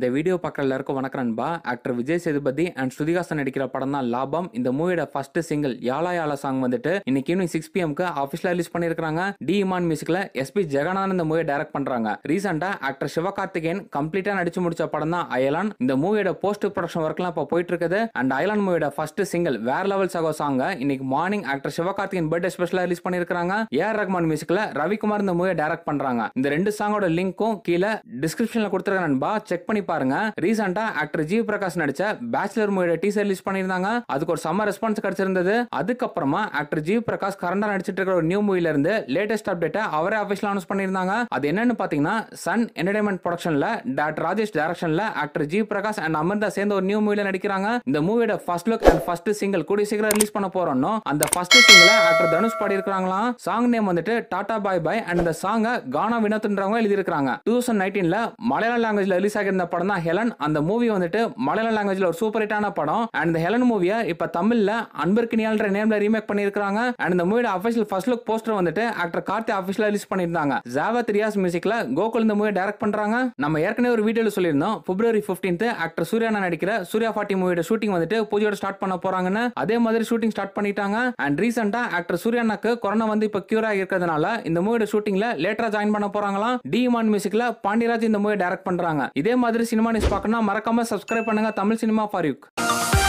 இந்த வீடியோ பார்க்குற எல்லாருக்கும் வணக்கம் நண்பா ஆக்டர் விஜய் சேதுபதி அண்ட் ஸ்ருதிகாசன் நடிக்கிற படம் தான் லாபம் இந்த மூவியோட ஃபர்ஸ்ட் சிங்கிள் யாலா யாலா சாங் வந்துட்டு இன்னைக்கு ஈவினிங் சிக்ஸ் பிஎம்க்கு ஆஃபீஷியல் ரிலீஸ் பண்ணியிருக்காங்க டி இமான் மியூசிக்ல எஸ்பி ஜெகநாதன் இந்த மூவியை டைரக்ட் பண்றாங்க ரீசெண்டா ஆக்டர் சிவகார்த்திகேயன் கம்ப்ளீட்டா நடிச்சு முடிச்ச படம் தான் அயலான் இந்த மூவியோட போஸ்ட் ப்ரொடக்ஷன் ஒர்க்லாம் இப்போ போயிட்டு இருக்குது அண்ட் அயலான் மூவியோட ஃபர்ஸ்ட் சிங்கிள் வேற லெவல் சகோ சாங் இன்னைக்கு மார்னிங் ஆக்டர் சிவகார்த்திகேயன் பர்த்டே ஸ்பெஷலா ரிலீஸ் பண்ணியிருக்காங்க ஏஆர் ரஹ்மான் மியூசிக்ல ரவிக்குமார் இந்த மூவியை டைரக்ட் பண்றாங்க இந்த ரெண்டு சாங்கோட லிங்க்கும் கீழே டிஸ்கிரிப்ஷன்ல கொடுத்துருக்க நண்பா செக் பண்ணி பாருங்க ரீசெண்டா ஆக்டர் ஜி பிரகாஷ் நடிச்ச பேச்சுலர் மூவியோட டீசர் ரிலீஸ் பண்ணியிருந்தாங்க அதுக்கு ஒரு செம்ம ரெஸ்பான்ஸ் கிடைச்சிருந்தது அதுக்கப்புறமா ஆக்டர் ஜி பிரகாஷ் கரண்டா நடிச்சிட்டு இருக்கிற ஒரு நியூ மூவில இருந்து லேட்டஸ்ட் அப்டேட்டை அவரே அபிஷியல் அனௌன்ஸ் பண்ணியிருந்தாங்க அது என்னன்னு பாத்தீங்கன்னா சன் என்டர்டைன்மெண்ட் ப்ரொடக்ஷன்ல டாக்டர் ராஜேஷ் டைரக்ஷன்ல actor G Prakash and Amrita சேர்ந்து ஒரு நியூ மூவில நடிக்கிறாங்க இந்த மூவியோட first look and first single கூடிய சீக்கிரம் ரிலீஸ் பண்ண போறோம் அந்த ஃபர்ஸ்ட் சிங்கிளை ஆக்டர் தனுஷ் பாடி இருக்காங்களாம் சாங் நேம் வந்துட்டு டாடா பாய் பாய் அண்ட் இந்த சாங்கை கானா வினோத்ன்றவங்க எழுதியிருக்காங்க டூ தௌசண்ட் நைன்டீன்ல மலையாள லாங்குவேஜ்ல ரிலீஸ் ஆகியிருந்த படம் தான் ஹெலன் அந்த மூவி வந்துட்டு மலையாள லாங்குவேஜ்ல ஒரு சூப்பர் ஹிட்டான படம் அண்ட் இந்த ஹெலன் மூவியை இப்ப தமிழ்ல அன்பர்கினியால்ன்ற நேம்ல ரீமேக் பண்ணியிருக்காங்க அண்ட் இந்த மூவியோட அஃபிஷியல் ஃபர்ஸ்ட் லுக் போஸ்டர் வந்துட்டு ஆக்டர் கார்த்தி அஃபிஷியலா ரிலீஸ் பண்ணியிருந்தாங்க ஜாவத் ரியாஸ் மியூசிக்ல கோகுல் இந்த மூவியை டைரக்ட் பண்றாங்க நம்ம ஏற்கனவே ஒரு வீடியோல சொல்லியிருந்தோம் பிப்ரவரி 15th ஆக்டர் சூர்யா நடிக்கிற சூர்யா ஃபார்ட்டி மூவியோட ஷூட்டிங் வந்துட்டு பூஜையோட ஸ்டார்ட் பண்ண போறாங்கன்னு அதே மாதிரி ஷூட்டிங் ஸ்டார்ட் பண்ணிட்டாங்க அண்ட் ரீசெண்டா ஆக்டர் சூர்யானாக்கு கொரோனா வந்து இப்ப கியூர் ஆகி இருக்கிறதுனால இந்த மூவியோட ஷூட்டிங்ல லேட்டரா ஜாயின் பண்ண போறாங்களாம் டி இமான் மியூசிக்ல பாண்டியராஜ் இந்த மூவியை டைரக்ட் பண்றாங்க இதே மாதிரி சினிமா நியூஸ் பார்க்கணும்னா மறக்காம சப்ஸ்கிரைப் பண்ணுங்க தமிழ் சினிமா ஃபார் யூக்